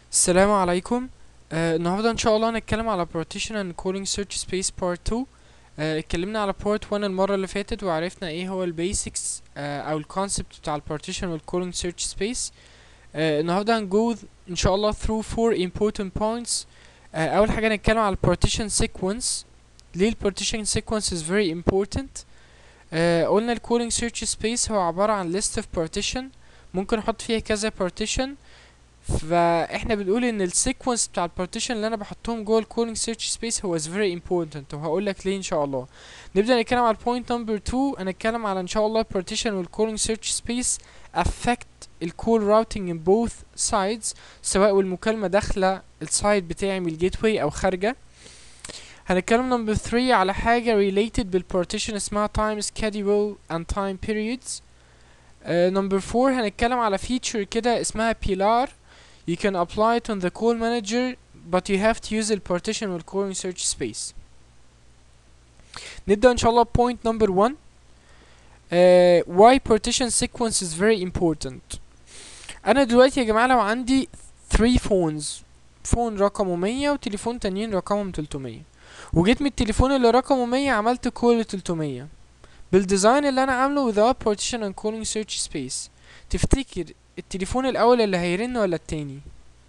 السلام عليكم آه النهارده ان شاء الله هنتكلم على partition and calling search space part 2 آه اتكلمنا على part 1 المره اللي فاتت وعرفنا ايه هو البيسكس آه او الكونسبت بتاع البارتيشن والكولينج سيرش سبيس آه النهارده هنجو ان شاء الله through four important points آه اول حاجه هنتكلم على partition sequence ليه البارتيشن sequence is very important آه قلنا الكولينج سيرش سبيس هو عباره عن list of partition ممكن احط فيها كذا partition فاحنا بنقول ان السيكونس بتاع البارتيشن اللي انا بحطهم جوه الكولينج سيرش سبيس هو is very important وهقول لك ليه ان شاء الله نبدا نتكلم على البوينت نمبر 2 هنتكلم على ان شاء الله البارتيشن والكولينج سيرش سبيس affect الكول راوتنج in both sides سواء والمكالمه داخله السايد بتاعي من الجيت واي او خارجه هنتكلم نمبر 3 على حاجه related بالبارتيشن اسمها time schedule and time periods نمبر uh, 4 هنتكلم على feature كده اسمها pilar you can apply it on the call manager but you have to use the partition with calling search space نبدأ إن شاء الله point number one uh, why partition sequence is very important أنا دلوقتي يا جماعة لو عندي 3 phones فون رقمه 100 وتليفون تانيين رقمهم 300 وجيت من التليفون اللي رقمه 100 عملت كول 300 بالديزاين اللي أنا عامله without partition and calling search space تفتكر التليفون الاول اللي هيرن ولا التاني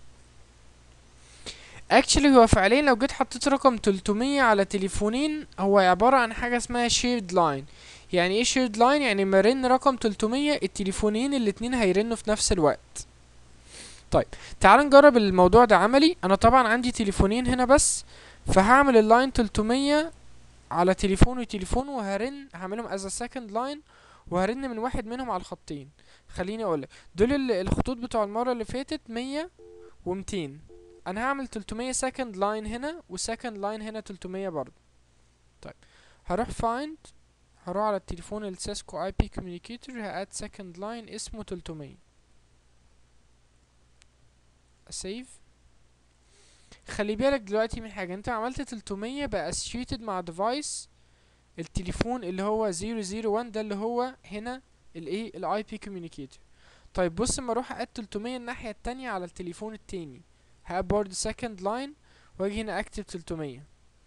اكشلي هو فعليا لو جيت حطيت رقم 300 على تليفونين هو عبارة عن حاجة اسمها shared line يعني ايه shared line يعني ما رن رقم 300 التليفونين الاتنين هيرنوا في نفس الوقت طيب تعال نجرب الموضوع ده عملي انا طبعا عندي تليفونين هنا بس فهعمل اللاين 300 على تليفون وتليفون وهرن هعملهم as a second line وهرن من واحد منهم على الخطين خليني اقولك دول الخطوط بتوع المرة اللي فاتت مية ومتين انا هعمل تلتمية سكند لاين هنا وسكند لاين هنا تلتمية برضو طيب هروح فايند هروح على التليفون السيسكو اي بي كوميونيكيتور هاد سكند لاين اسمه تلتمية سيف خلي بالك دلوقتي من حاجة انت عملت تلتمية بقى associated مع device التليفون اللي هو زيرو زيرو وان ده اللي هو هنا الايه الاي بي كوميونيكيتور طيب بص اما اروح اقاد 300 الناحيه التانية على التليفون التاني هقاد برضه سكند لاين واجي هنا اكتب 300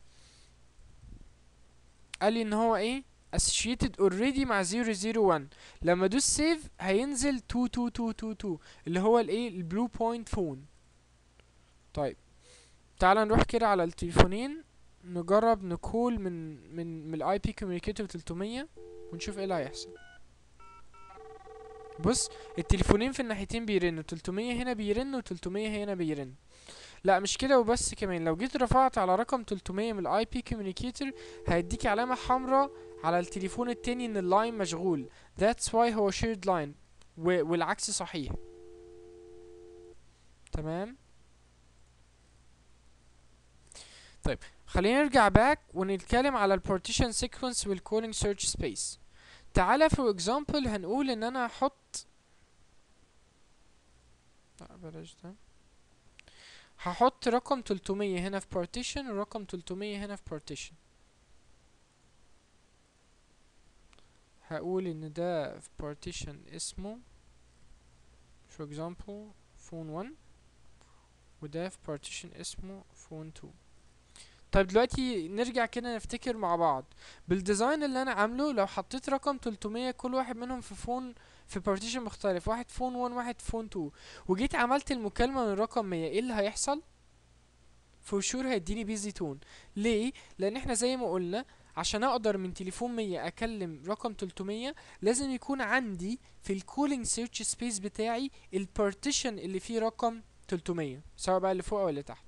قال لي ان هو ايه associated already مع 001 لما ادوس سيف هينزل 22222 اللي هو الايه البلو بوينت فون طيب تعال نروح كده على التليفونين نجرب نكول من من من الاي بي كوميونيكيتور 300 ونشوف ايه اللي هيحصل بص التليفونين في الناحيتين بيرنوا 300 هنا بيرن و300 هنا بيرن لا مش كده وبس كمان لو جيت رفعت على رقم 300 من الاي بي كوميونيكيتور هيديك علامة حمراء على التليفون التاني ان اللاين مشغول that's why هو shared line والعكس صحيح تمام طيب خلينا نرجع باك ونتكلم على البارتيشن سيكونس والكولينج سيرش سبيس تعالى for example هنقول ان انا هحط لا بلاش ده هحط رقم 300 هنا في partition ورقم 300 هنا في partition هقول ان ده في partition اسمه for example phone 1 وده في partition اسمه phone 2 طيب دلوقتي نرجع كده نفتكر مع بعض بالديزاين اللي انا عامله لو حطيت رقم 300 كل واحد منهم في فون في بارتيشن مختلف واحد فون 1 واحد فون 2 وجيت عملت المكالمه من رقم 100 ايه اللي هيحصل فور شور هيديني بيزي تون ليه لان احنا زي ما قلنا عشان اقدر من تليفون 100 اكلم رقم 300 لازم يكون عندي في الكولينج سيرش سبيس بتاعي البارتيشن اللي فيه رقم 300 سواء بقى اللي فوق او اللي تحت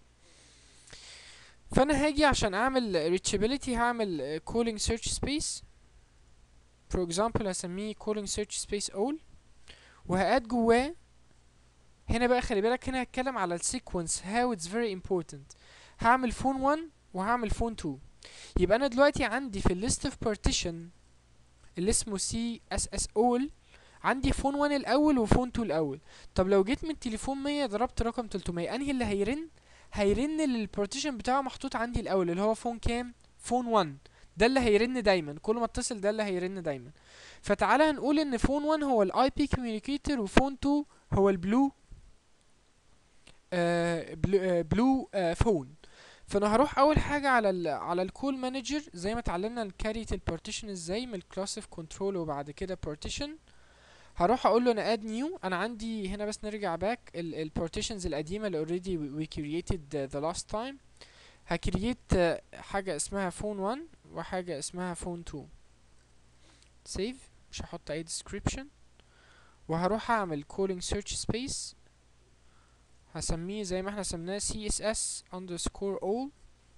فانا هاجي عشان اعمل reachability هعمل calling search space for example هسميه calling search space all وهقاد جواه هنا بقى خلي بالك هنا هتكلم على السيكونس how it's very important هعمل phone 1 وهعمل phone 2 يبقى انا دلوقتي عندي في الليست of partition اللي اسمه سي اس اس all عندي فون 1 الاول وفون 2 الاول طب لو جيت من تليفون 100 ضربت رقم 300 انهي اللي هيرن هيرن البارتيشن بتاعه محطوط عندي الاول اللي هو فون كام فون 1 ده اللي هيرن دايما كل ما اتصل ده اللي هيرن دايما فتعالى نقول ان فون 1 هو الاي بي كوميونيكيتور وفون 2 هو البلو آه بلو, آه بلو آه فون فانا هروح اول حاجه على ال على الكول مانجر زي ما اتعلمنا نكريت البارتيشن ازاي من الكلاس اوف كنترول وبعد كده بارتيشن هروح اقول له انا اد نيو انا عندي هنا بس نرجع باك البارتيشنز القديمه اللي اوريدي وي كرييتد ذا لاست تايم هكرييت حاجه اسمها فون 1 وحاجه اسمها فون 2 سيف مش هحط اي description وهروح اعمل calling search space هسميه زي ما احنا سمناه css underscore all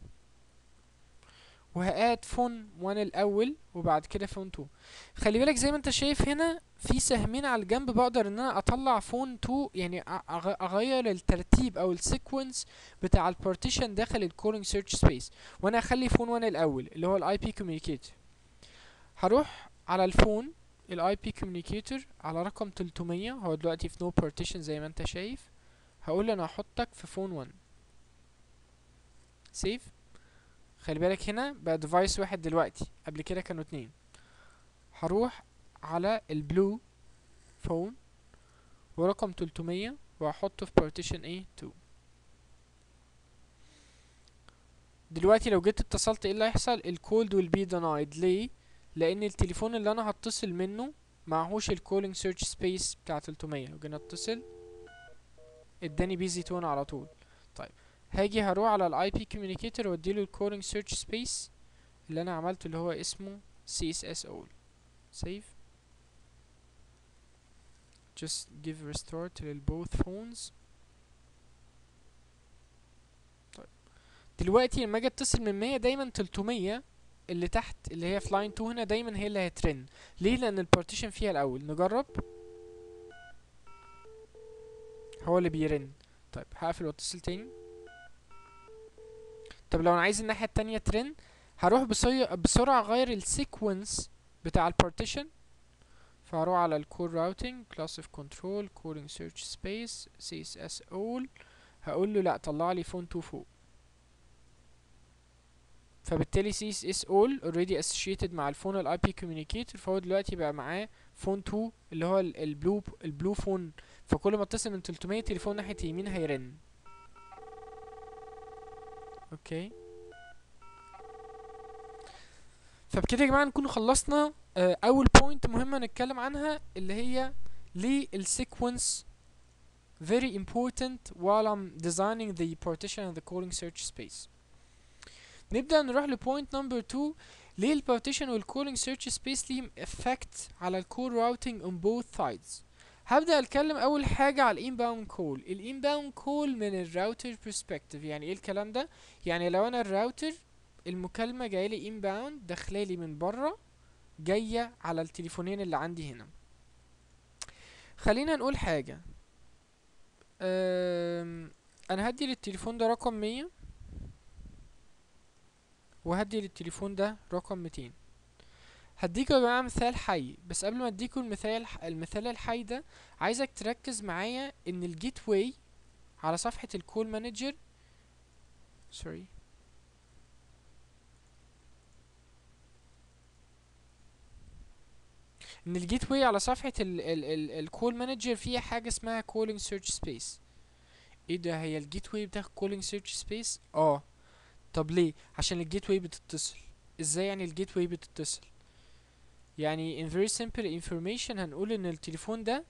وهاد فون 1 الاول وبعد كده فون 2 خلي بالك زي ما انت شايف هنا في سهمين على الجنب بقدر ان انا اطلع فون 2 يعني اغير الترتيب او السيكونس بتاع البارتيشن داخل الكولينج سيرش سبيس وانا اخلي فون 1 الاول اللي هو الاي بي كوميونيكيتور هروح على الفون الاي بي كوميونيكيتور على رقم 300 هو دلوقتي في نو بارتيشن زي ما انت شايف هقول له انا هحطك في فون 1 سيف خلي بالك هنا بقى ديفايس واحد دلوقتي قبل كده كانوا اتنين هروح على البلو فون ورقم 300 وهحطه في partition A2 دلوقتي لو جيت اتصلت ايه اللي هيحصل الكولد will be denied ليه لان التليفون اللي انا هتصل منه معهوش الكولينج سيرش سبيس بتاع 300 لو جينا اتصل اداني بيزي تون على طول طيب هاجي هروح على الاي بي كوميونيكيتور واديله الكولينج سيرش سبيس اللي انا عملته اللي هو اسمه css all save just give restart لل both phones طيب دلوقتي لما اجي اتصل من 100 دايما 300 اللي تحت اللي هي في لاين 2 هنا دايما هي اللي هترن ليه لان البارتيشن فيها الاول نجرب هو اللي بيرن طيب هقفل واتصل تاني طب لو انا عايز الناحيه التانية ترن هروح بسي... بسرعه اغير السيكونس بتاع البارتيشن فهروح على الكور راوتنج كلاس اوف كنترول كولينج سيرش سبيس سي اس اس اول هقول له لا طلع لي فون 2 فوق فبالتالي سي اس اس اول اوريدي اسوشيتد مع الفون الاي بي كوميونيكيتور فهو دلوقتي بقى معاه فون 2 اللي هو البلو البلو فون فكل ما اتصل من 300 تليفون ناحيه اليمين هيرن اوكي فبكده يا جماعه نكون خلصنا آه اول بوينت مهمه نتكلم عنها اللي هي ليه السيكونس very important while I'm designing the partition and the calling search space نبدأ نروح لبوينت نمبر 2 ليه البارتيشن والكولينج سيرش سبيس ليهم افكت على الكول راوتنج on both sides هبدأ اتكلم اول حاجة على الانباوند كول الانباوند كول من الراوتر برسبكتيف يعني ايه الكلام ده يعني لو انا الراوتر المكالمة جاية لي انباوند داخلالي من بره جاية على التليفونين اللي عندي هنا خلينا نقول حاجة انا هدي للتليفون ده رقم مية وهدي للتليفون ده رقم ميتين هديكوا يا جماعة مثال حي بس قبل ما اديكوا المثال المثال الحي ده عايزك تركز معايا ان الجيت واي على صفحة الكول مانجر سوري ان الجيت واي على صفحة الكول مانجر فيها حاجة اسمها كولينج سيرش سبيس ايه ده هي الجيت واي بتاخد كولينج سيرش سبيس اه طب ليه عشان الجيت واي بتتصل ازاي يعني الجيت واي بتتصل يعني in very simple information هنقول ان التليفون ده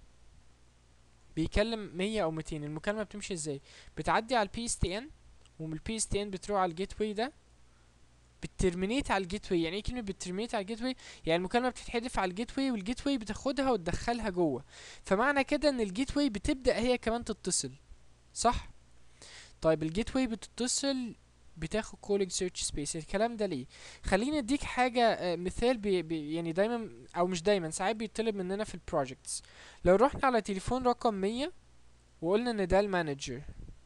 بيكلم مية او ميتين المكالمة بتمشي ازاي بتعدي على البي اس تي ان ومن البي اس تي ان بتروح على الجيت واي ده بترمينيت على الجيت واي يعني ايه كلمه بترمينيت على الجيت واي يعني المكالمه بتتحدف على الجيت واي والجيت واي بتاخدها وتدخلها جوه فمعنى كده ان الجيت واي بتبدا هي كمان تتصل صح طيب الجيت واي بتتصل بتاخد كولينج سيرش سبيس الكلام ده ليه خليني اديك حاجه آه مثال بي بي يعني دايما او مش دايما ساعات بيطلب مننا في البروجكتس لو رحنا على تليفون رقم 100 وقلنا ان ده المانجر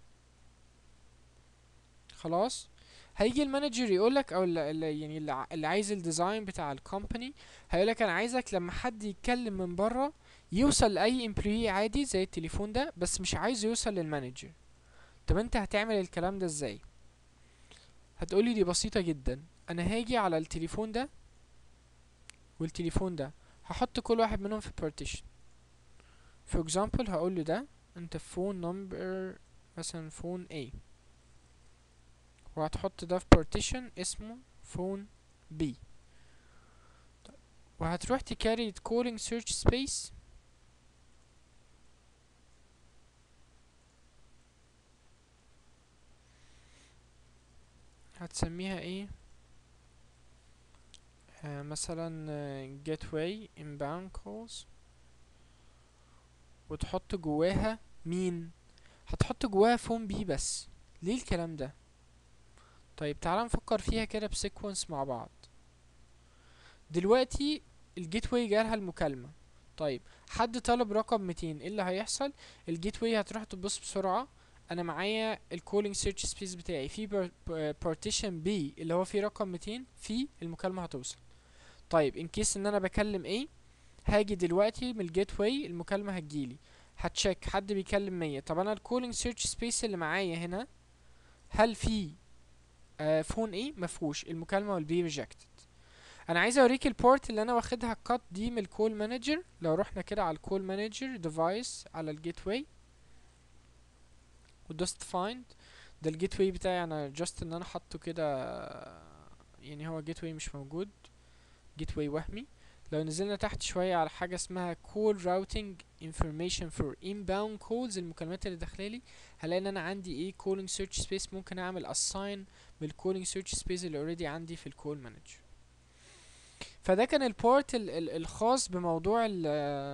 خلاص هيجي المانجر يقولك او اللي يعني اللي عايز الديزاين بتاع الكومباني هيقولك انا عايزك لما حد يتكلم من بره يوصل لاي امبلوي عادي زي التليفون ده بس مش عايز يوصل للمانجر طب انت هتعمل الكلام ده ازاي هتقولي دي بسيطة جدا انا هاجي على التليفون ده والتليفون ده هحط كل واحد منهم في partition for example هقول له ده انت فون نمبر مثلا فون A وهتحط ده في partition اسمه فون B طيب. وهتروح تكاري calling search space هتسميها ايه آه مثلا آه، gateway inbound calls وتحط جواها مين هتحط جواها فون بي بس ليه الكلام ده طيب تعال نفكر فيها كده بسيكونس مع بعض دلوقتي الجيت واي جالها المكالمة طيب حد طلب رقم 200 ايه اللي هيحصل الجيت واي هتروح تبص بسرعة انا معايا الكولينج سيرش سبيس بتاعي في بارتيشن بي اللي هو فيه رقم 200 في المكالمة هتوصل طيب ان كيس ان انا بكلم ايه هاجي دلوقتي من الجيت واي المكالمة هتجيلي هتشيك حد بيكلم 100 طب انا الكولينج سيرش سبيس اللي معايا هنا هل في آه فون ايه مفهوش المكالمة will be rejected انا عايز اوريك البورت اللي انا واخدها كات دي من الكول مانجر لو رحنا كده على الكول مانجر ديفايس على الجيت واي ودوست فايند ده الجيت واي بتاعي انا جاست ان انا حاطه كده يعني هو جيت واي مش موجود جيت واي وهمي لو نزلنا تحت شوية على حاجة اسمها call routing information for inbound calls المكالمات اللي داخلالي هلاقي ان انا عندي ايه calling search space ممكن اعمل assign من calling search space اللي already عندي في الكول مانجر فده كان البارت ال ال الخاص بموضوع ال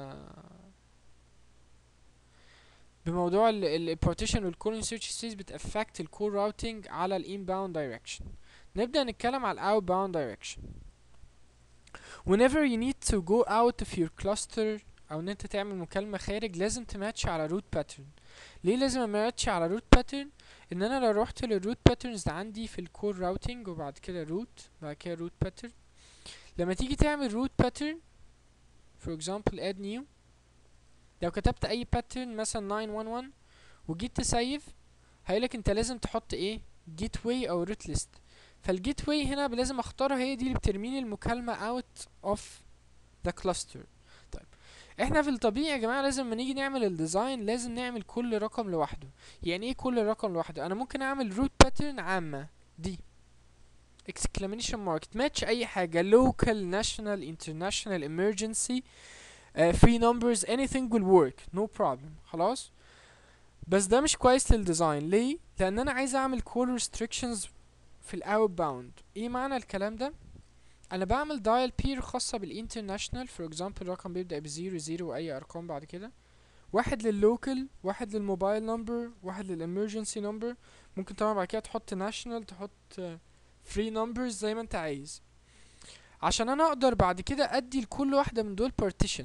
بموضوع ال partition وال calling search space بتأفكت ال call routing على ال inbound direction نبدأ نتكلم على ال outbound direction whenever you need to go out of your cluster او ان انت تعمل مكالمة خارج لازم تماتش على root pattern ليه لازم اماتش على root pattern ان انا لو رحت للروت patterns عندي في الكور routing وبعد كده root بعد كده root pattern لما تيجي تعمل root pattern for example add new لو كتبت اي pattern مثلا 911 وجيت تسيف هيقولك انت لازم تحط ايه gateway او root list فالجيت واي هنا لازم اختارها هي دي اللي بترميني المكالمة out of the cluster طيب احنا في الطبيعي يا جماعة لازم لما نيجي نعمل الديزاين لازم نعمل كل رقم لوحده يعني ايه كل رقم لوحده انا ممكن اعمل root pattern عامة دي exclamation mark تماتش اي حاجة local national international emergency uh, free numbers anything will work no problem خلاص بس ده مش كويس للديزاين ليه لان انا عايز اعمل call restrictions في الاوت باوند ايه معنى الكلام ده انا بعمل دايل بير خاصه بالانترناشونال فور اكزامبل رقم بيبدا بزيرو زيرو واي ارقام بعد كده واحد لللوكال واحد للموبايل نمبر واحد للامرجنسي نمبر ممكن طبعا بعد كده تحط ناشونال تحط فري نمبرز زي ما انت عايز عشان انا اقدر بعد كده ادي لكل واحده من دول partition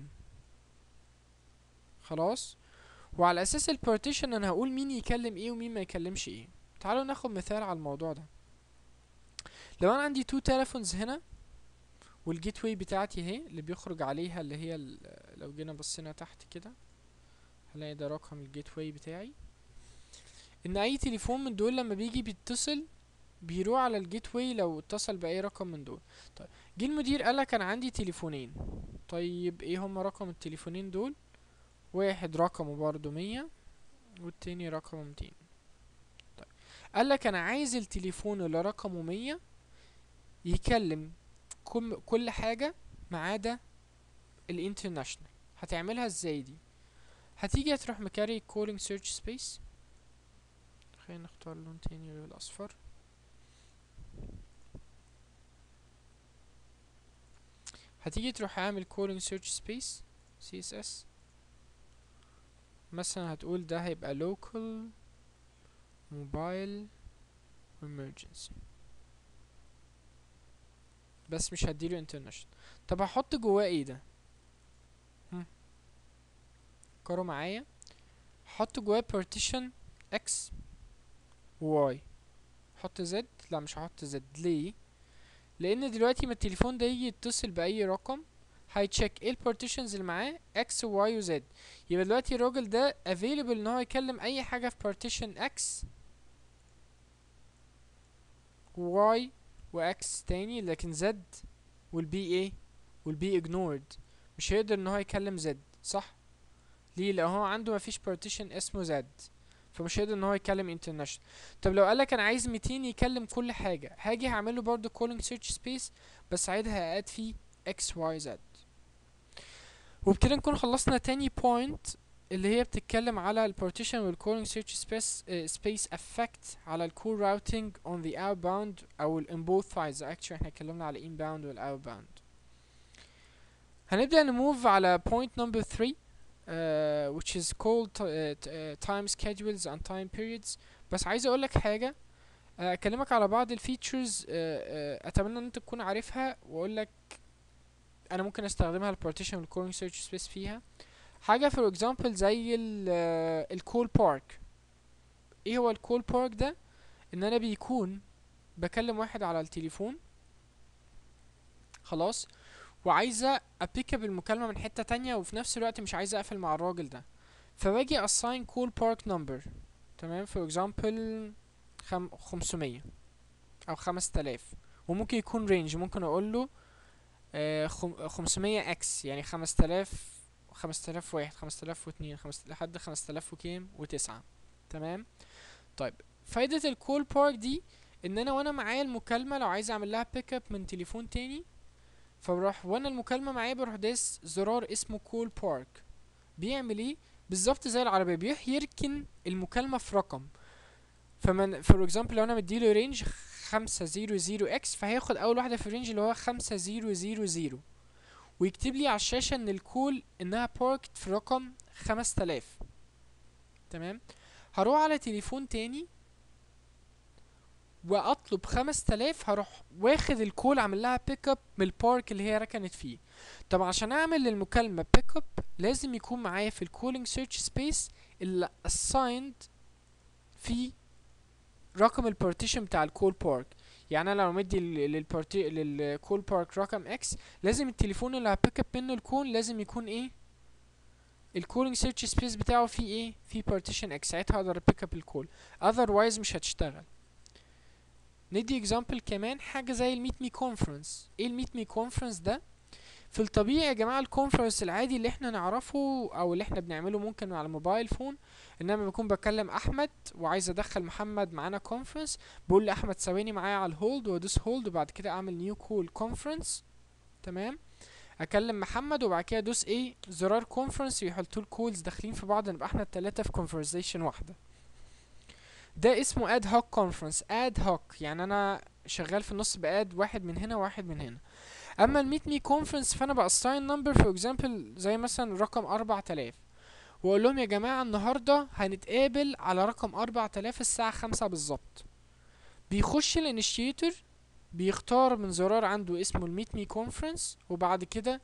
خلاص وعلى اساس البارتيشن انا هقول مين يكلم ايه ومين ما يكلمش ايه تعالوا ناخد مثال على الموضوع ده لو انا عندي تو تليفونز هنا والجيت واي بتاعتي اهي اللي بيخرج عليها اللي هي لو جينا بصينا تحت كده هنلاقي ده رقم الجيت واي بتاعي ان اي تليفون من دول لما بيجي بيتصل بيروح على الجيت واي لو اتصل باي رقم من دول طيب جه المدير قالك انا عندي تليفونين طيب ايه هما رقم التليفونين دول واحد رقمه برضو مية والتاني رقمه ميتين طيب قالك انا عايز التليفون اللي رقمه مية يكلم كل كل حاجة ما عدا الانترناشونال هتعملها ازاي دي هتيجي هتروح مكاري calling search space خلينا نختار لون تاني غير الاصفر هتيجي تروح عامل calling search space css مثلا هتقول ده هيبقى local mobile emergency بس مش هديله انترناشونال طب هحط جواه ايه ده فكروا معايا هحط جواه partition x و y احط z لا مش هحط z ليه لان دلوقتي ما التليفون ده يجي يتصل باي رقم هيتشيك ايه البارتيشنز اللي معاه x و y و z يبقى دلوقتي الراجل ده available ان هو يكلم اي حاجه في partition x و y و x تاني لكن z will be ايه will be ignored مش هيقدر ان هو يكلم z صح ليه لو هو عنده مفيش partition اسمه z فمش هيقدر ان هو يكلم انترناشونال طب لو قالك انا عايز 200 يكلم كل حاجه هاجي هعمل له برضه كولينج سيرش سبيس بس ساعتها هقاد فيه اكس واي زد وبكده نكون خلصنا تاني بوينت اللي هي بتتكلم على البارتيشن والكولينج سيرش سبيس سبيس افكت على الكول راوتنج اون ذا اوت باوند او ال both sides actually احنا اتكلمنا على in bound وال out bound هنبدأ نموف على point number 3 uh, which is called uh, t- uh, time schedules and time periods بس عايز اقول لك حاجة uh, اكلمك على بعض الفيتشرز uh, uh, اتمنى ان انت تكون عارفها واقول لك انا ممكن استخدمها البارتيشن والكولينج سيرش سبيس فيها حاجة for example زي ال الكول بارك ايه هو الكول بارك ده ان انا بيكون بكلم واحد على التليفون خلاص وعايزة ابيك اب المكالمة من حتة تانية وفي نفس الوقت مش عايزة اقفل مع الراجل ده فباجي assign call park number تمام for example خم خمسمية او خمس تلاف وممكن يكون رينج ممكن اقول له آه خم خمسمية اكس يعني خمس تلاف خمس تلاف واحد خمس تلاف واتنين خمس لحد خمس تلاف وكام وتسعة تمام طيب فايدة الكول بارك دي ان انا وانا معايا المكالمة لو عايز اعمل لها بيك اب من تليفون تاني فبروح وانا المكالمة معايا بروح دايس زرار اسمه كول بارك بيعمل ايه بالظبط زي العربية بيروح يركن المكالمة في رقم فمن فور اكزامبل لو انا مديله رينج خمسة زيرو زيرو اكس فهياخد اول واحدة في الرينج اللي هو خمسة زيرو زيرو زيرو ويكتب لي على الشاشة ان الكول انها باركت في رقم خمس تلاف تمام هروح على تليفون تاني واطلب خمس تلاف هروح واخد الكول عامل لها بيك اب من البارك اللي هي ركنت فيه طب عشان اعمل للمكالمة بيك اب لازم يكون معايا في الكولينج سيرش سبيس اللي assigned في رقم البارتيشن بتاع الكول بارك يعني انا لو مدي لل- للبارتي للكول بارك رقم اكس لازم التليفون اللي هبيك اب منه الكول لازم يكون ايه الكولينج سيرش سبيس بتاعه فيه ايه فيه بارتيشن اكس ساعتها اقدر ابيك اب الكول اذروايز مش هتشتغل ندي اكزامبل كمان حاجه زي الميت مي كونفرنس ايه الميت مي كونفرنس ده في الطبيعي يا جماعه الكونفرنس العادي اللي احنا نعرفه او اللي احنا بنعمله ممكن على الموبايل فون انما بكون بكلم احمد وعايز ادخل محمد معانا كونفرنس بقول لاحمد ثواني معايا على الهولد وادوس هولد وبعد كده اعمل نيو كول كونفرنس تمام اكلم محمد وبعد كده ادوس ايه زرار كونفرنس يحطوا الكولز داخلين في بعض نبقى احنا التلاتة في كونفرزيشن واحده ده اسمه اد هوك كونفرنس اد هوك يعني انا شغال في النص باد واحد من هنا واحد من هنا اما الميت مي كونفرنس فانا بأساين نمبر فور اكزامبل زي مثلا رقم 4000 واقول لهم يا جماعه النهارده هنتقابل على رقم 4000 الساعه 5 بالظبط بيخش الانيشيتور بيختار من زرار عنده اسمه الميت مي كونفرنس وبعد كده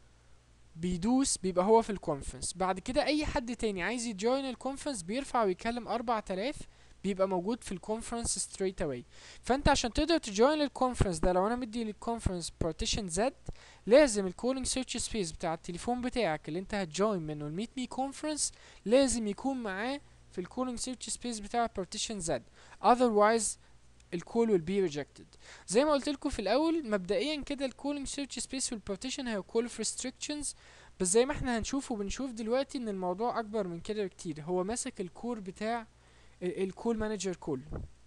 بيدوس بيبقى هو في الكونفرنس بعد كده اي حد تاني عايز يجوين الكونفرنس بيرفع ويكلم 4000 بيبقى موجود في الكونفرنس ستريت اواي فانت عشان تقدر تجوين الكونفرنس ده لو انا مدي للكونفرنس بارتيشن زد لازم الكولينج سيرش سبيس بتاع التليفون بتاعك اللي انت هتجوين منه الميت مي كونفرنس لازم يكون معاه في الكولينج سيرش سبيس بتاع بارتيشن زد otherwise الكول will be rejected زي ما قلت لكم في الاول مبدئيا كده الكولينج سيرش سبيس والبارتيشن هي كول في restrictions بس زي ما احنا هنشوف وبنشوف دلوقتي ان الموضوع اكبر من كده بكتير هو ماسك الكور بتاع الكول مانجر كله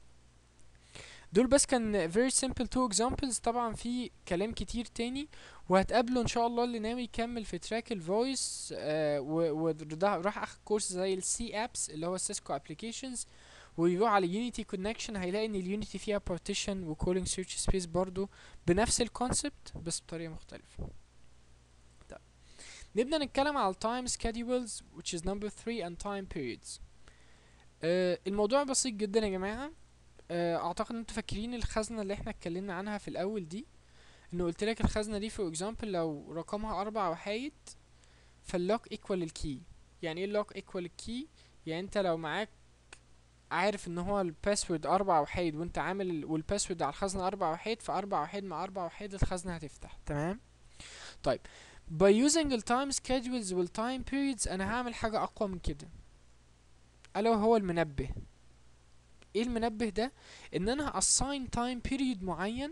دول بس كان very simple two examples طبعا في كلام كتير تاني وهتقابله ان شاء الله اللي ناوي يكمل في تراك الفويس آه وراح اخد كورس زي السي ابس اللي هو سيسكو ابلكيشنز ويروح على يونيتي كونكشن هيلاقي ان اليونيتي فيها بارتيشن وكولينج سيرش سبيس برضو بنفس الكونسبت بس بطريقه مختلفه طيب نبدا نتكلم على التايم schedules which is number 3 and time periods آه الموضوع بسيط جدا يا جماعه آه اعتقد انتوا فاكرين الخزنه اللي احنا اتكلمنا عنها في الاول دي انه قلت لك الخزنه دي فور اكزامبل لو رقمها اربع وحايد فاللوك ايكوال الكي يعني ايه اللوك ايكوال الكي يعني انت لو معاك عارف ان هو الباسورد اربع وحيد وانت عامل ال- والباسورد على الخزنه اربع وحيد فاربع وحيد مع اربع وحيد الخزنه هتفتح تمام طيب by using ال time schedules وال time periods انا هعمل حاجه اقوى من كده الا وهو المنبه ايه المنبه ده ان انا assign time period معين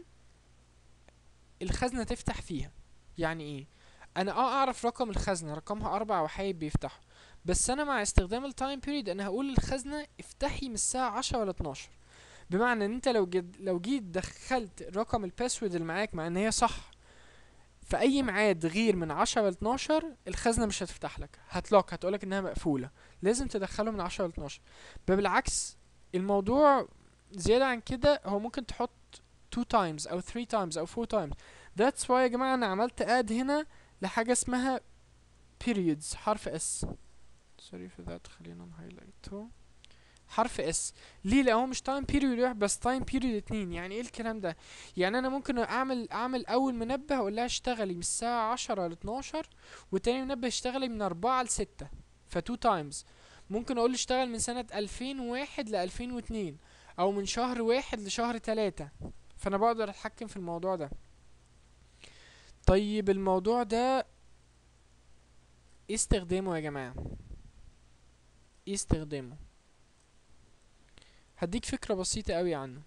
الخزنه تفتح فيها يعني ايه انا اه اعرف رقم الخزنه رقمها اربع وحيد بيفتحوا بس انا مع استخدام التايم بيريد انا هقول للخزنه افتحي من الساعه 10 ولا 12 بمعنى ان انت لو جد لو جيت دخلت رقم الباسورد اللي معاك مع ان هي صح في اي ميعاد غير من 10 ل 12 الخزنه مش هتفتح لك هتلوك هتقولك انها مقفوله لازم تدخله من 10 ل 12 بل بالعكس الموضوع زياده عن كده هو ممكن تحط 2 times او 3 times او 4 times that's why يا جماعه انا عملت اد هنا لحاجه اسمها periods حرف اس sorry for that خلينا نهايلايته حرف اس ليه لان هو مش تايم بيريود واحد بس تايم بيريود اتنين يعني ايه الكلام ده يعني انا ممكن اعمل اعمل اول منبه اقول لها اشتغلي من الساعه 10 ل 12 وتاني منبه اشتغلي من 4 ل 6 فتو تايمز ممكن اقول اشتغل من سنه 2001 ل 2002 او من شهر واحد لشهر تلاتة فانا بقدر اتحكم في الموضوع ده طيب الموضوع ده ايه استخدامه يا جماعه ايه استخدامه هديك فكرة بسيطة قوي عنه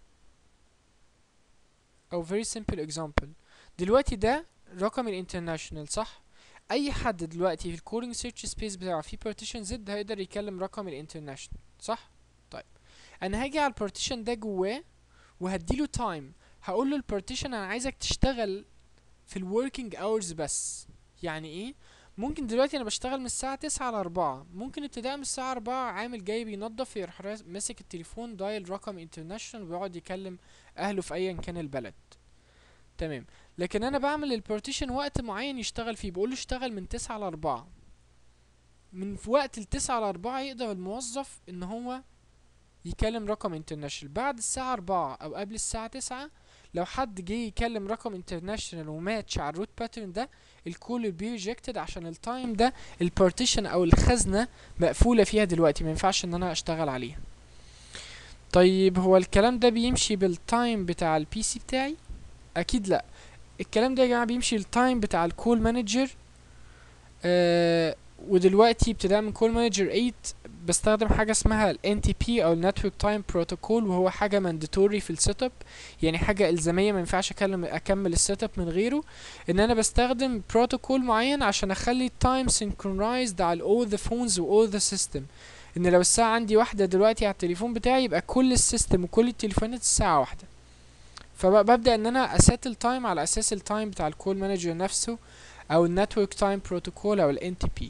او very simple example دلوقتي ده رقم الانترناشونال صح اي حد دلوقتي في الكولينج سيرش سبيس بتاعه في partition زد هيقدر يكلم رقم الانترناشونال صح طيب انا هاجي على البارتيشن ده جواه وهديله تايم هقول له البارتيشن انا عايزك تشتغل في الوركينج اورز بس يعني ايه ممكن دلوقتي انا بشتغل من الساعة تسعة لأربعة ممكن ابتداء من الساعة أربعة عامل جاي بينضف يروح راس- ماسك التليفون دايل رقم انترناشونال ويقعد يكلم اهله في ايا كان البلد تمام لكن انا بعمل البارتيشن وقت معين يشتغل فيه بقوله اشتغل من تسعة لأربعة من في وقت التسعة لأربعة يقدر الموظف ان هو يكلم رقم انترناشونال بعد الساعة أربعة أو قبل الساعة تسعة لو حد جه يكلم رقم انترناشونال وماتش على الروت باترن ده الكول بي ريجكتد عشان التايم ده البارتيشن او الخزنه مقفوله فيها دلوقتي ما ينفعش ان انا اشتغل عليها طيب هو الكلام ده بيمشي بالتايم بتاع البي سي بتاعي اكيد لا الكلام ده يا جماعه بيمشي التايم بتاع الكول مانجر آه ودلوقتي ابتداء من كول مانجر 8 بستخدم حاجه اسمها ال NTP او ال Network Time Protocol وهو حاجه مانداتوري في السيت اب يعني حاجه الزاميه ما ينفعش اكلم اكمل السيت اب من غيره ان انا بستخدم بروتوكول معين عشان اخلي التايم synchronized على all the phones و all the system ان لو الساعة عندي واحدة دلوقتي على التليفون بتاعي يبقى كل السيستم وكل التليفونات الساعة واحدة فببدأ ان انا اسيت التايم على اساس التايم بتاع الكول مانجر نفسه او النتورك تايم بروتوكول او ال NTP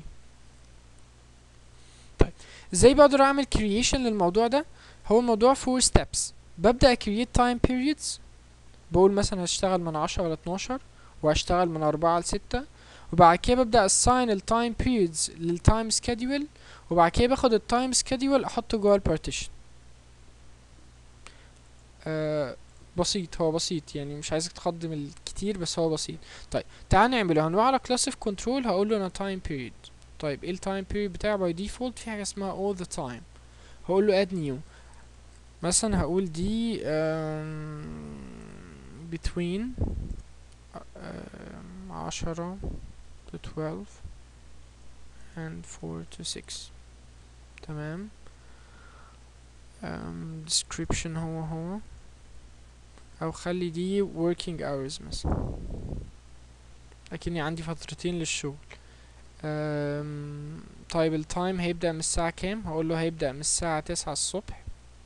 طيب ازاي بقدر اعمل creation للموضوع ده هو الموضوع four steps ببدأ create time periods بقول مثلا هشتغل من عشرة ل 12 وهشتغل من أربعة لستة وبعد كده ببدأ assign ال time periods لل time schedule وبعد كده باخد ال time schedule أحطه جوه ال partition آه بسيط هو بسيط يعني مش عايزك تقدم الكتير بس هو بسيط طيب تعال نعمله هنروح على class of control هقول له أنا time period طيب ايه ال time period بتاعي by default في حاجة اسمها all the time هقول له add new مثلا هقول دي um, between um, عشرة to twelve and four to six تمام um, description هو هو أو خلي دي working hours مثلا أكني عندي فترتين للشغل um, طيب التايم هيبدأ من الساعة كام هقول له هيبدأ من الساعة تسعة الصبح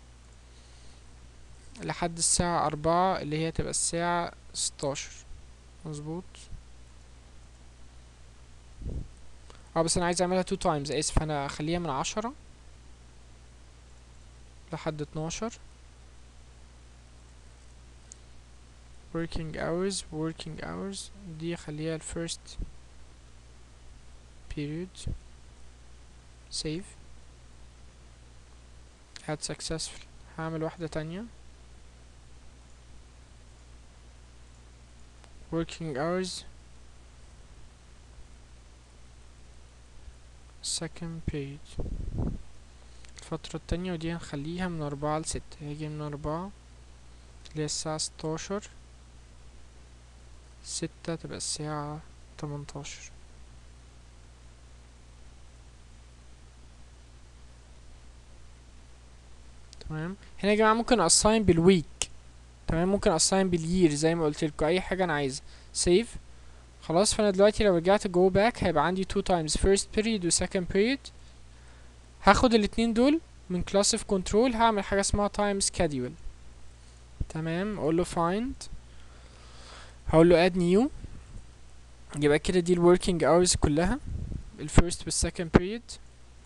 لحد الساعة أربعة اللي هي تبقى الساعة ستاشر مظبوط اه بس انا عايز اعملها تو تايمز اسف انا اخليها من عشرة لحد اتناشر working hours working hours دي اخليها ال first period save had successful هعمل واحدة تانية working hours second page الفترة التانية ودي هنخليها من أربعة لستة هيجي من أربعة اللي هي الساعة ستاشر ستة تبقى الساعة تمنتاشر تمام هنا يا جماعة ممكن assign بالويك تمام ممكن assign بالير زي ما قلت لكم أي حاجة أنا عايزها save خلاص فأنا دلوقتي لو رجعت go back هيبقى عندي two times first period و second period هاخد الاتنين دول من كلاس اوف كنترول هعمل حاجه اسمها تايم schedule تمام اقول له find هقول له add new يبقى كده دي ال working hours كلها ال first وال second period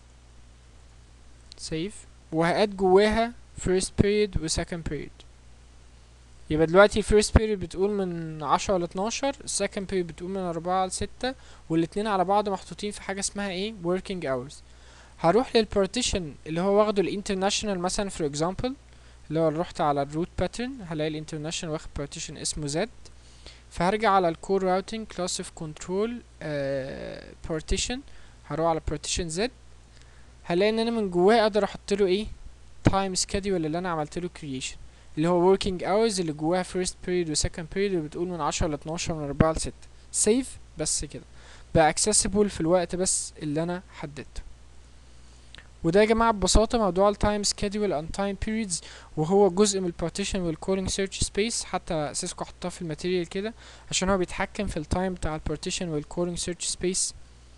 save وهقاد جواها first period و second period يبقى دلوقتي first period بتقول من عشرة ل 12 second period بتقول من أربعة لستة والاتنين على بعض محطوطين في حاجة اسمها ايه working hours هروح للبارتيشن اللي هو واخده الانترناشونال مثلا for example اللي هو رحت على الروت باترن هلاقي الانترناشونال واخد بارتيشن اسمه Z فهرجع على الكور راوتنج كلاس اوف كنترول بارتيشن هروح على بارتيشن Z هلاقي ان انا من جواه اقدر احط له ايه تايم سكيدول اللي انا عملت له كرييشن اللي هو working hours اللي جواها first period و second period اللي بتقول من عشرة ل 12 من أربعة لستة سيف بس كده بقى accessible في الوقت بس اللي انا حددته وده يا جماعة ببساطة موضوع التايم schedule and time periods وهو جزء من البارتيشن والكولينج سيرش سبيس حتى سيسكو حطاه في الماتيريال كده عشان هو بيتحكم في التايم بتاع البارتيشن والكولينج سيرش سبيس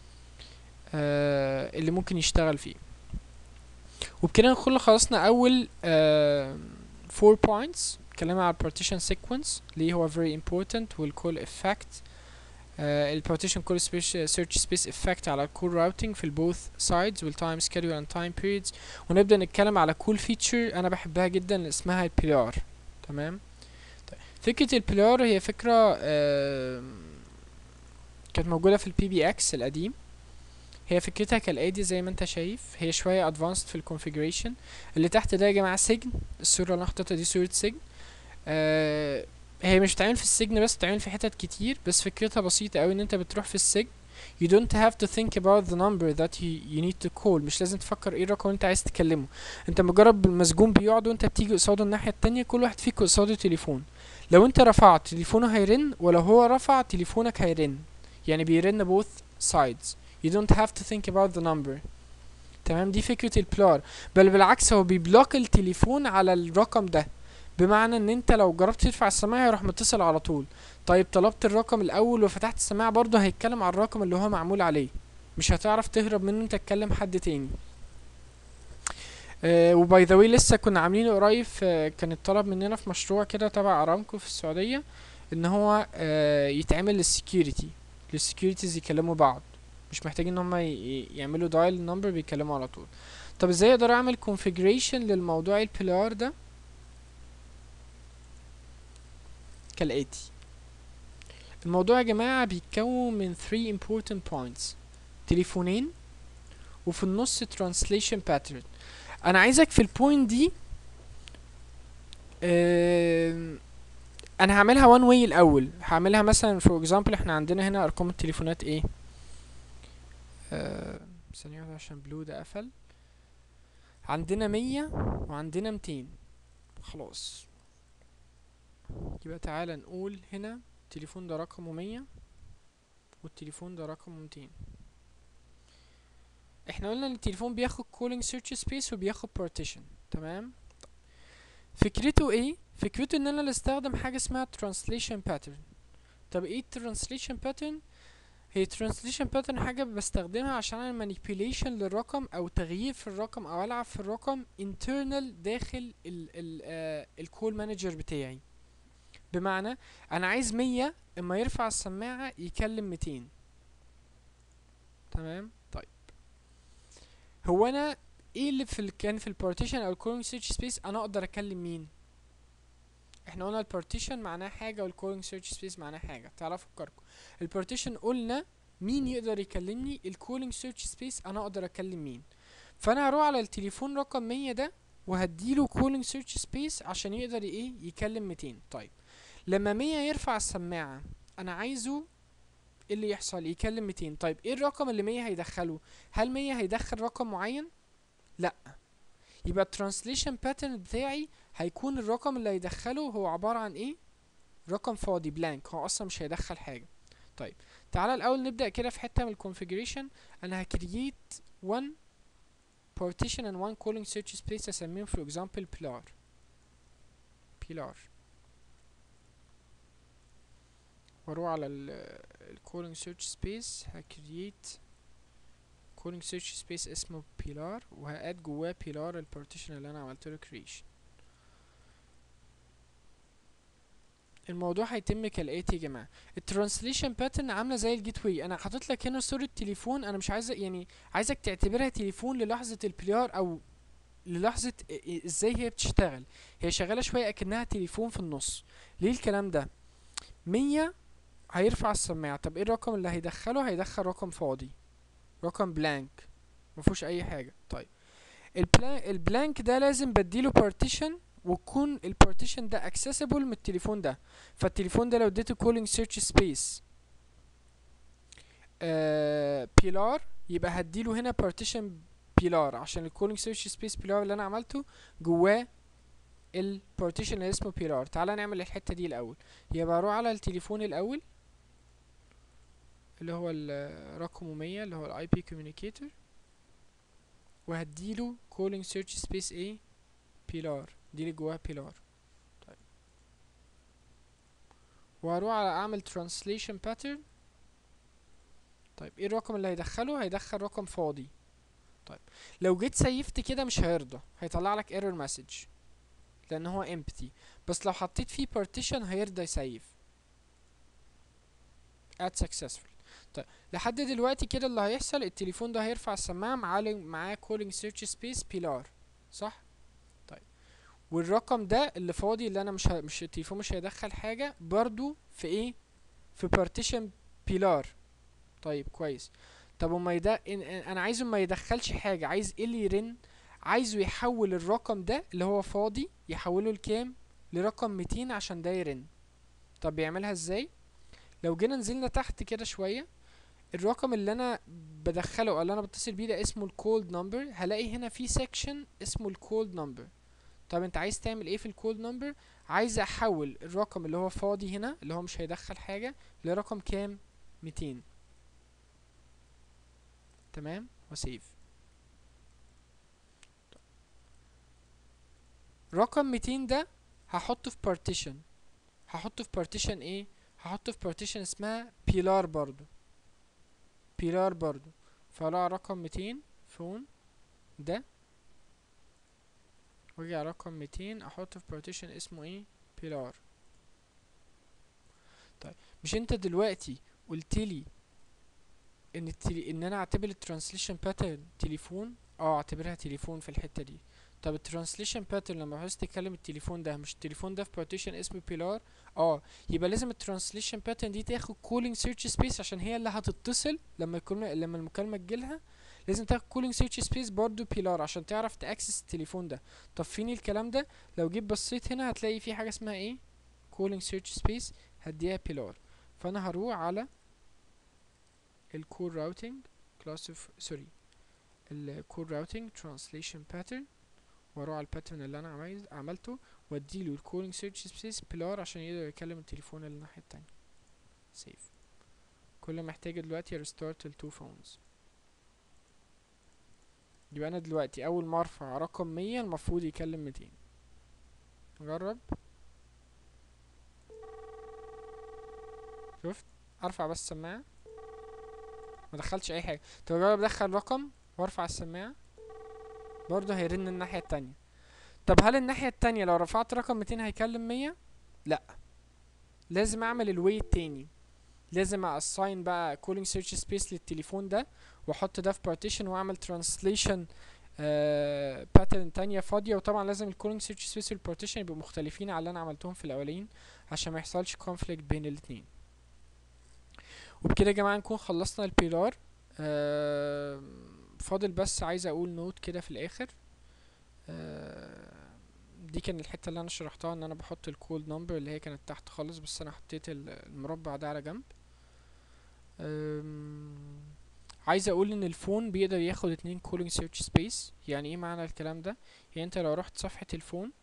اللي ممكن يشتغل فيه وبكده نكون خلصنا اول آه four points اتكلمنا على partition sequence ليه هو very important والcall effect آه ال partition call space search space effect على call routing في ال both sides وال time schedule and time periods ونبدأ نتكلم على cool feature أنا بحبها جدا اللي اسمها البيلار تمام طيب. فكرة البيلار هي فكرة آه كانت موجودة في البي بي اكس القديم هي فكرتها كالآتي زي ما انت شايف هي شوية advanced في الكونفيجريشن اللي تحت ده يا جماعة سجن الصورة اللي انا حطيتها دي صورة سجن آه هي مش بتتعمل في السجن بس بتتعمل في حتت كتير بس فكرتها بسيطة اوي ان انت بتروح في السجن you don't have to think about the number that you, you need to call مش لازم تفكر ايه الرقم اللي انت عايز تكلمه انت مجرد المسجون بيقعد وانت بتيجي قصاده الناحية التانية كل واحد فيكم قصاده تليفون لو انت رفعت تليفونه هيرن ولو هو رفع تليفونك هيرن يعني بيرن both sides you don't have to think about the number تمام دي فكرة البلار بل بالعكس هو بيبلوك التليفون على الرقم ده بمعنى ان انت لو جربت ترفع السماعة هيروح متصل على طول طيب طلبت الرقم الاول وفتحت السماعة برضه هيتكلم على الرقم اللي هو معمول عليه مش هتعرف تهرب منه انت تكلم حد تاني آه وباي ذا واي لسه كنا عاملينه قريب آه كان الطلب مننا في مشروع كده تبع ارامكو في السعودية ان هو آه يتعمل للسكيورتي للسكيورتيز يكلموا بعض مش محتاجين ان هم يعملوا دايل نمبر بيتكلموا على طول طب ازاي اقدر اعمل configuration للموضوع البيلار ده كالاتي الموضوع يا جماعة بيتكون من 3 important points تليفونين وفي النص translation pattern انا عايزك في البوينت دي اه انا هعملها one way الاول هعملها مثلا for example احنا عندنا هنا ارقام التليفونات ايه ثانية واحدة عشان بلو ده قفل عندنا مية وعندنا ميتين خلاص يبقى تعالى نقول هنا التليفون ده رقمه مية والتليفون ده رقمه ميتين احنا قلنا ان التليفون بياخد calling search space وبياخد partition تمام فكرته ايه فكرته ان انا اللي استخدم حاجة اسمها translation pattern طب ايه translation pattern هي translation pattern حاجة بستخدمها عشان اعمل manipulation للرقم او تغيير في الرقم او العب في الرقم internal داخل ال ال آه الكول مانجر بتاعي بمعنى انا عايز مية اما يرفع السماعة يكلم ميتين تمام طيب هو انا ايه اللي في ال كان في البارتيشن او الكولينج سيرش سبيس انا اقدر اكلم مين احنا قلنا البارتيشن معناه حاجة والكولينج سيرش سبيس معناه حاجة تعرفوا افكركم البارتيشن قلنا مين يقدر يكلمني الكولينج سيرش سبيس انا اقدر اكلم مين فانا هروح على التليفون رقم مية ده وهديله كولينج سيرش سبيس عشان يقدر ايه يكلم ميتين طيب لما مية يرفع السماعة انا عايزه ايه اللي يحصل يكلم ميتين طيب ايه الرقم اللي مية هيدخله هل مية هيدخل رقم معين لا يبقى الترانسليشن باترن بتاعي هيكون الرقم اللي هيدخله هو عبارة عن ايه رقم فاضي بلانك هو اصلا مش هيدخل حاجة طيب تعالى الاول نبدأ كده في حتة من الكونفيجريشن انا هكرييت one partition and one calling search space اسميهم for example pilar pilar واروح على ال calling search space هكرييت calling search space اسمه pilar وهاد جواه pilar البارتيشن اللي انا عملت له creation الموضوع هيتم كالاتي يا جماعه الترانسليشن باترن عامله زي الجيت واي انا حاطط لك هنا صوره تليفون انا مش عايز يعني عايزك تعتبرها تليفون للحظه البليار او للحظه إ- إ- ازاي هي بتشتغل هي شغاله شويه اكنها تليفون في النص ليه الكلام ده مية هيرفع السماعه طب ايه الرقم اللي هيدخله هيدخل رقم فاضي رقم بلانك مفيهوش اي حاجه طيب البلان البلانك ده لازم بديله بارتيشن ويكون البارتيشن ده accessible من التليفون ده فالتليفون ده لو اديته calling search space آه بيلار يبقى هديله هنا partition بيلار عشان الكولينج سيرش سبيس بيلار اللي انا عملته جواه البارتيشن اللي اسمه بيلار تعالى نعمل الحته دي الاول يبقى اروح على التليفون الاول اللي هو ال- رقمه 100 اللي هو الاي بي كوميونيكيتور وهديله calling search space ايه بيلار دي اللي جواها بيلار طيب وهروح على اعمل translation pattern طيب ايه الرقم اللي هيدخله هيدخل رقم فاضي طيب لو جيت سيفت كده مش هيرضى هيطلع لك error message لان هو empty بس لو حطيت فيه partition هيرضى يسيف add successful طيب لحد دلوقتي كده اللي هيحصل التليفون ده هيرفع السماعة معاه معاه calling search space بيلار صح طيب والرقم ده اللي فاضي اللي انا مش ه... مش التليفون مش هيدخل حاجة برضو في ايه في partition بيلار طيب كويس طب وما يد... إن... إن- انا عايزه ما يدخلش حاجة عايز ايه اللي يرن عايزه يحول الرقم ده اللي هو فاضي يحوله لكام لرقم 200 عشان ده يرن طب بيعملها ازاي لو جينا نزلنا تحت كده شوية الرقم اللي انا بدخله او اللي انا بتصل بيه ده اسمه الكولد نمبر هلاقي هنا في سيكشن اسمه الكولد نمبر طب انت عايز تعمل ايه في الكولد نمبر عايز احول الرقم اللي هو فاضي هنا اللي هو مش هيدخل حاجة لرقم كام 200 تمام وسيف رقم 200 ده هحطه في partition هحطه في partition ايه هحطه في partition اسمها بيلار برضو بيلار برضو فلا رقم 200 فون ده واجي على رقم 200 احطه في partition اسمه ايه بيلار طيب مش انت دلوقتي قلتلي ان التلي... ان انا اعتبر الترانسليشن باترن تليفون اه اعتبرها تليفون في الحته دي طب الترانسليشن باترن لما عاوز تكلم التليفون ده مش التليفون ده في بارتيشن اسمه بيلار اه يبقى لازم الترانسليشن باترن دي تاخد كولينج سيرش سبيس عشان هي اللي هتتصل لما يكون لما المكالمه تجيلها لازم تاخد كولينج سيرش سبيس برضو بيلار عشان تعرف تاكسس التليفون ده طب فين الكلام ده لو جيت بصيت هنا هتلاقي في حاجه اسمها ايه كولينج سيرش سبيس هديها بيلار فانا هروح على الكور راوتنج كلاس اوف سوري الكور راوتنج ترانسليشن باترن واروح على الباترن اللي انا عايز عملته واديله الكولينج سيرش سبيس بلار عشان يقدر يكلم التليفون اللي الناحيه التانية سيف كل ما محتاجه دلوقتي ريستارت التو فونز يبقى انا دلوقتي اول ما ارفع رقم مية المفروض يكلم ميتين نجرب شفت ارفع بس السماعه ما دخلتش اي حاجه طب اجرب ادخل رقم وارفع السماعه برضه هيرن الناحيه التانية طب هل الناحيه التانية لو رفعت رقم 200 هيكلم 100 لا لازم اعمل الواي التاني لازم اساين بقى كولينج سيرش سبيس للتليفون ده واحط ده في بارتيشن واعمل ترانسليشن باترن تانية فاضية وطبعا لازم الكولينج سيرش سبيس والبارتيشن يبقوا مختلفين على اللي انا عملتهم في الاولين عشان ما يحصلش كونفليكت بين الاتنين وبكده يا جماعة نكون خلصنا البيلار آه فاضل بس عايز اقول نوت كده في الاخر آه دي كان الحتة اللي انا شرحتها ان انا بحط الكولد نمبر اللي هي كانت تحت خالص بس انا حطيت ال- المربع ده على جنب آم، عايز اقول ان الفون بيقدر ياخد اتنين كولينج سيرش سبيس يعني ايه معنى الكلام ده يعني انت لو رحت صفحة الفون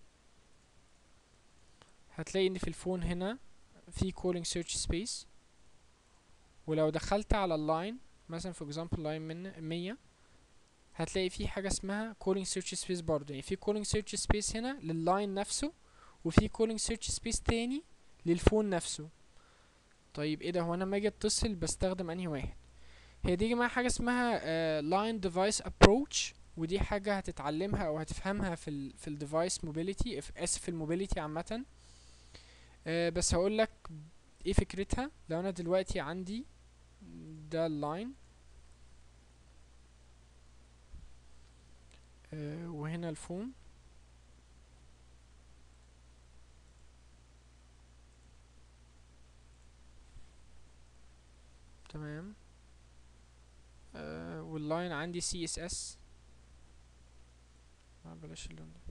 هتلاقي ان في الفون هنا في كولينج سيرش سبيس ولو دخلت على اللاين مثلا في example لاين من مية هتلاقي في حاجة اسمها calling search space برضه يعني في calling search space هنا لللاين نفسه وفي calling search space تاني للفون نفسه طيب ايه ده هو انا لما اجي اتصل بستخدم انهي واحد هي دي يا جماعه حاجه اسمها لاين ديفايس ابروتش ودي حاجه هتتعلمها او هتفهمها في ال في الديفايس موبيليتي اسف في الموبيليتي عامه آه بس هقول لك ايه فكرتها لو انا دلوقتي عندي ده اللاين آه وهنا الفون تمام آه واللاين عندي سي اس اس بلاش اللون ده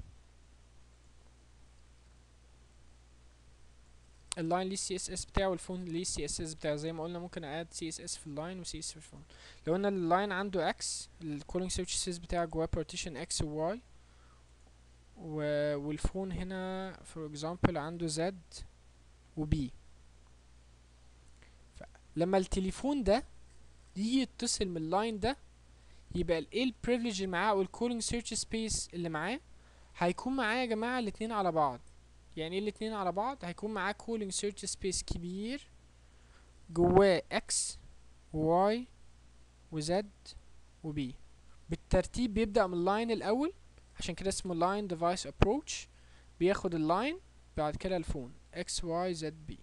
اللاين ليه سي اس اس بتاعه والفون ليه سي اس اس بتاعه زي ما قلنا ممكن اد سي اس اس في اللاين وسي اس في الفون لو قلنا اللاين عنده اكس الكولينج سيرش سيس بتاعه جواه بارتيشن اكس وواي والفون هنا فور اكزامبل عنده زد وبي لما التليفون ده يجي يتصل من اللاين ده يبقى الايه البريفليج اللي معاه او الكولينج سيرش سبيس اللي معاه هيكون معاه يا جماعه الاتنين على بعض يعني ايه الاتنين على بعض هيكون معاه كولينج سيرش سبيس كبير جواه اكس وواي وزد وبي بالترتيب بيبدأ من اللاين الاول عشان كده اسمه لاين ديفايس ابروتش بياخد اللاين بعد كده الفون اكس واي زد بي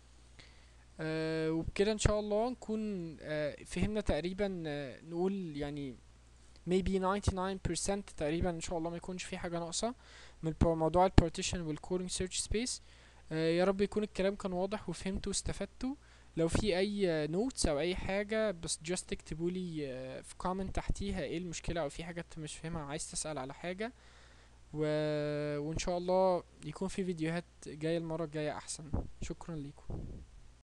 آه وبكده ان شاء الله نكون آه فهمنا تقريبا آه نقول يعني maybe 99% تقريبا ان شاء الله ما يكونش في حاجه ناقصه من موضوع البارتيشن والكولينج سيرش سبيس يا رب يكون الكلام كان واضح وفهمتوا واستفدتوا لو في اي نوتس او اي حاجه بس جاست اكتبوا لي في كومنت تحتيها ايه المشكله او في حاجه انت مش فاهمها عايز تسال على حاجه و... وان شاء الله يكون في فيديوهات جايه المره الجايه احسن شكرا ليكم